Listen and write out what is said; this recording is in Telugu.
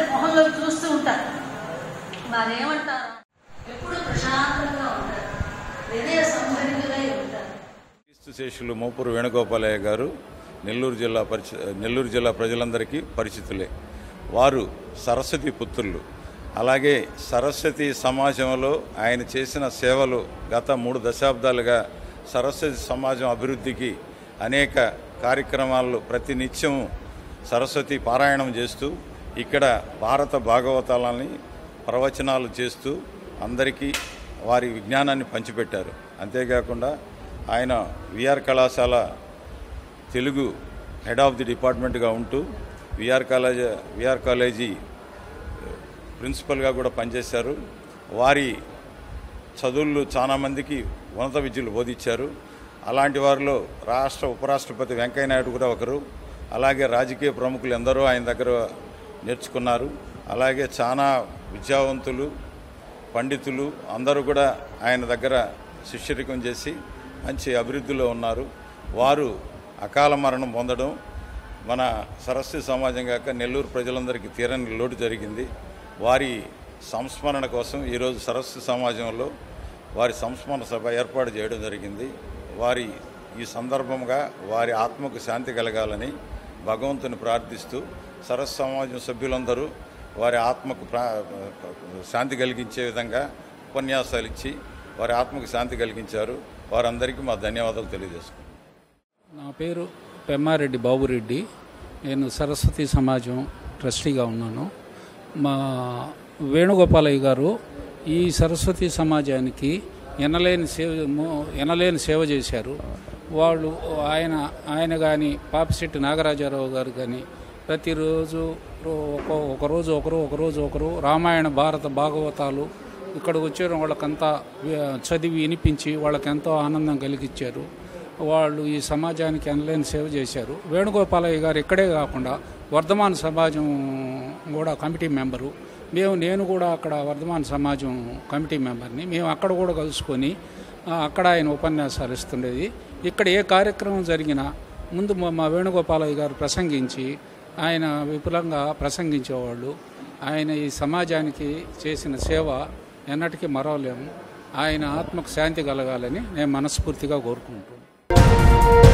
మొహంలోకి చూస్తూ ఉంటారు వారేమంటారు ఎప్పుడు ప్రశాంతంగా ఉంటారు వినయ సంభరితులై ఉంటారు క్రీస్తు శేషులు మోపూరు వేణుగోపాలయ్య గారు నెల్లూరు జిల్లా పరిచి నెల్లూరు జిల్లా ప్రజలందరికీ పరిచితులే వారు సరస్వతి పుత్రులు అలాగే సరస్వతి సమాజంలో ఆయన చేసిన సేవలు గత మూడు దశాబ్దాలుగా సరస్వతి సమాజం అభివృద్ధికి అనేక కార్యక్రమాల్లో ప్రతినిత్యం సరస్వతి పారాయణం చేస్తూ ఇక్కడ భారత భాగవతాలని ప్రవచనాలు చేస్తూ అందరికీ వారి విజ్ఞానాన్ని పంచిపెట్టారు అంతేకాకుండా ఆయన విఆర్ కళాశాల తెలుగు హెడ్ ఆఫ్ ది డిపార్ట్మెంట్గా ఉంటూ విఆర్ కాలేజ్ విఆర్ కాలేజీ ప్రిన్సిపల్గా కూడా పనిచేశారు వారి చదువులు చాలా మందికి ఉన్నత విద్యలు బోధించారు అలాంటి వారిలో రాష్ట్ర ఉపరాష్ట్రపతి వెంకయ్యనాయుడు కూడా ఒకరు అలాగే రాజకీయ ప్రముఖులు ఎందరో ఆయన దగ్గర నేర్చుకున్నారు అలాగే చాలా విద్యావంతులు పండితులు అందరూ కూడా ఆయన దగ్గర శిష్యరికం చేసి మంచి అభివృద్ధిలో ఉన్నారు వారు అకాల మరణం పొందడం మన సరస్వతి సమాజం కాక నెల్లూరు ప్రజలందరికీ తీరని లోటు జరిగింది వారి సంస్మరణ కోసం ఈరోజు సరస్వతి సమాజంలో వారి సంస్మరణ సభ ఏర్పాటు చేయడం జరిగింది వారి ఈ సందర్భంగా వారి ఆత్మకు శాంతి కలగాలని భగవంతుని ప్రార్థిస్తూ సరస్సు సమాజం సభ్యులందరూ వారి ఆత్మకు ప్రా శాంతి కలిగించే విధంగా ఉపన్యాసాలు ఇచ్చి వారి ఆత్మకు శాంతి కలిగించారు వారందరికీ మా ధన్యవాదాలు తెలియజేసుకుంటాం నా పేరు పెమ్మారెడ్డి బాబురెడ్డి నేను సరస్వతి సమాజం ట్రస్టీగా ఉన్నాను మా వేణుగోపాలయ్య గారు ఈ సరస్వతి సమాజానికి ఎనలేని సేవ మో- ఎనలేని సేవ చేశారు వాళ్ళు ఆయన ఆయన కానీ పాపిశెట్టి నాగరాజారావు గారు కానీ ప్రతిరోజు రో- ఒక ఒకరోజు ఒకరు ఒకరోజు ఒకరు రామాయణ భారత భాగవతాలు ఇక్కడ వచ్చిన వాళ్ళకంతా వి- చదివి వినిపించి వాళ్ళకి ఎంతో ఆనందం కలిగించారు వాళ్ళు ఈ సమాజానికి అనలేని సేవ చేశారు వేణుగోపాలయ్య గారు ఇక్కడే కాకుండా వర్ధమాన సమాజం కూడా కమిటీ మెంబరు మేము నేను కూడా అక్కడ వర్ధమాన సమాజం కమిటీ మెంబర్ని మేము అక్కడ కూడా కలుసుకొని ఆ, అక్కడ ఆయన ఉపన్యాసాలు ఇస్తుండేది ఇక్కడ ఏ కార్యక్రమం జరిగినా ముందు మా మా వేణుగోపాలయ్య గారు ప్రసంగించి ఆయన విపులంగా ప్రసంగించేవాళ్ళు ఆయన ఈ సమాజానికి చేసిన సేవ ఎన్నటికీ మరవలేము ఆయన ఆత్మకు శాంతి కలగాలని నేను మనస్ఫూర్తిగా కోరుకుంటున్నాను